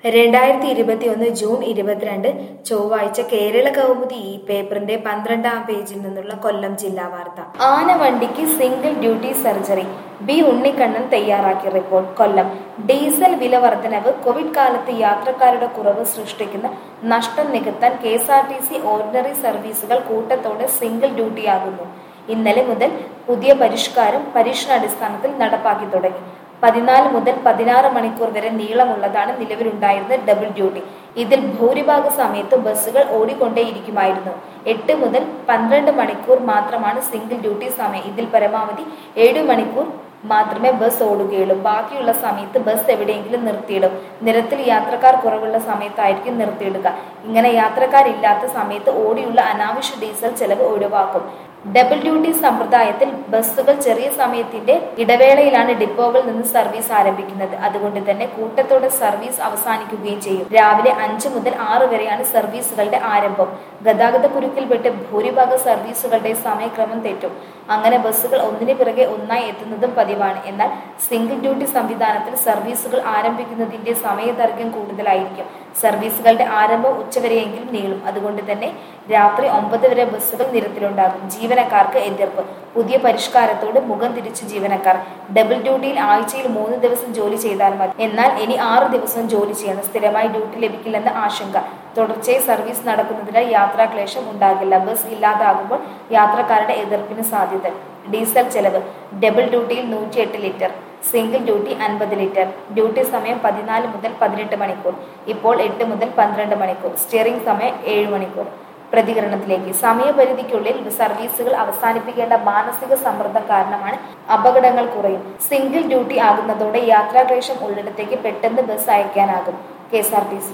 രണ്ടായിരത്തി ഇരുപത്തിയൊന്ന് ജൂൺ ഇരുപത്തിരണ്ട് ചൊവ്വാഴ്ച കേരള കൗമുദി ഈ പേപ്പറിന്റെ പന്ത്രണ്ടാം പേജിൽ നിന്നുള്ള കൊല്ലം ജില്ലാ വാർത്ത ആനവണ്ടിക്ക് single duty surgery B Unnikkannan തയ്യാറാക്കിയ റിപ്പോർട്ട് കൊല്ലം ഡീസൽ വില വർധനവ് കോവിഡ് കാലത്ത് യാത്രക്കാരുടെ കുറവ് സൃഷ്ടിക്കുന്ന നഷ്ടം നികത്താൻ K S R T C ordinary സർവീസുകൾ കൂട്ടത്തോടെ സിംഗിൾ ഡ്യൂട്ടിയാകുന്നു ഇന്നലെ മുതൽ പുതിയ പരിഷ്കാരം പരീക്ഷണാടിസ്ഥാനത്തിൽ നടപ്പാക്കി തുടങ്ങി പതിനാല് മുതൽ പതിനാറ് മണിക്കൂർ വരെ നീളമുള്ളതാണ് നിലവിലുണ്ടായിരുന്ന ഡബിൾ ഡ്യൂട്ടി ഇതിൽ ഭൂരിഭാഗ സമയത്ത് ബസ്സുകൾ ഓടിക്കൊണ്ടേയിരിക്കുമായിരുന്നു എട്ട് മുതൽ പന്ത്രണ്ട് മണിക്കൂർ മാത്രമാണ് സിംഗിൾ ഡ്യൂട്ടി സമയം ഇതിൽ പരമാവധി ഏഴ് മണിക്കൂർ മാത്രമേ ബസ് ഓടുകയുള്ളൂ ബാക്കിയുള്ള സമയത്ത് ബസ് എവിടെയെങ്കിലും നിർത്തിയിടും നിരത്തിൽ യാത്രക്കാർ കുറവുള്ള സമയത്തായിരിക്കും നിർത്തിയിടുക ഇങ്ങനെ യാത്രക്കാരില്ലാത്ത സമയത്ത് ഓടിയുള്ള അനാവശ്യ ഡീസൽ ചെലവ് ഒഴിവാക്കും ഡബിൾ ഡ്യൂട്ടി സമ്പ്രദായത്തിൽ ബസ്സുകൾ ചെറിയ സമയത്തിന്റെ ഇടവേളയിലാണ് ഡിപ്പോകളിൽ നിന്ന് സർവീസ് ആരംഭിക്കുന്നത് അതുകൊണ്ട് തന്നെ കൂട്ടത്തോടെ സർവീസ് അവസാനിക്കുകയും ചെയ്യും രാവിലെ അഞ്ച് മുതൽ ആറ് വരെയാണ് സർവീസുകളുടെ ആരംഭം ഗതാഗത കുരുക്കിൽപ്പെട്ട് ഭൂരിഭാഗ സർവീസുകളുടെ സമയക്രമം തെറ്റും അങ്ങനെ ബസ്സുകൾ ഒന്നിനു പിറകെ ഒന്നായി എത്തുന്നതും പതിവാണ് എന്നാൽ സിംഗിൾ ഡ്യൂട്ടി സംവിധാനത്തിൽ സർവീസുകൾ ആരംഭിക്കുന്നതിന്റെ സമയദൈർഘ്യം കൂടുതലായിരിക്കും സർവീസുകളുടെ ആരംഭം ഉച്ചവരെയെങ്കിലും നീളും അതുകൊണ്ട് തന്നെ രാത്രി ഒമ്പത് വരെ ബസ്സുകൾ നിരത്തിലുണ്ടാകും ജീവനക്കാർക്ക് എതിർപ്പ് പുതിയ പരിഷ്കാരത്തോട് മുഖം തിരിച്ച് ജീവനക്കാർ ഡബിൾ ഡ്യൂട്ടിയിൽ ആഴ്ചയിൽ മൂന്ന് ദിവസം ജോലി ചെയ്താൽ മതി എന്നാൽ ഇനി ആറ് ദിവസം ജോലി ചെയ്യണം സ്ഥിരമായി ഡ്യൂട്ടി ലഭിക്കില്ലെന്ന ആശങ്ക തുടർച്ചയായി സർവീസ് നടക്കുന്നതിനാൽ യാത്രാക്ലേശം ഉണ്ടാകില്ല ബസ് ഇല്ലാതാകുമ്പോൾ യാത്രക്കാരുടെ എതിർപ്പിന് സാധ്യത ഡീസൽ ചെലവ് ഡബിൾ ഡ്യൂട്ടിയിൽ നൂറ്റി എട്ട് ലിറ്റർ സിംഗിൾ ഡ്യൂട്ടി അൻപത് ലിറ്റർ ഡ്യൂട്ടി സമയം പതിനാല് മുതൽ പതിനെട്ട് മണിക്കൂർ ഇപ്പോൾ എട്ട് മുതൽ പന്ത്രണ്ട് മണിക്കൂർ സ്റ്റിയറിംഗ് സമയം ഏഴ് മണിക്കൂർ പ്രതികരണത്തിലേക്ക് സമയപരിധിക്കുള്ളിൽ സർവീസുകൾ അവസാനിപ്പിക്കേണ്ട മാനസിക സമ്മർദ്ദം കാരണമാണ് അപകടങ്ങൾ കുറയും സിംഗിൾ ഡ്യൂട്ടി ആകുന്നതോടെ യാത്രാക്ലേശം ഉള്ളിടത്തേക്ക് പെട്ടെന്ന് ബസ് അയക്കാനാകും K S R T C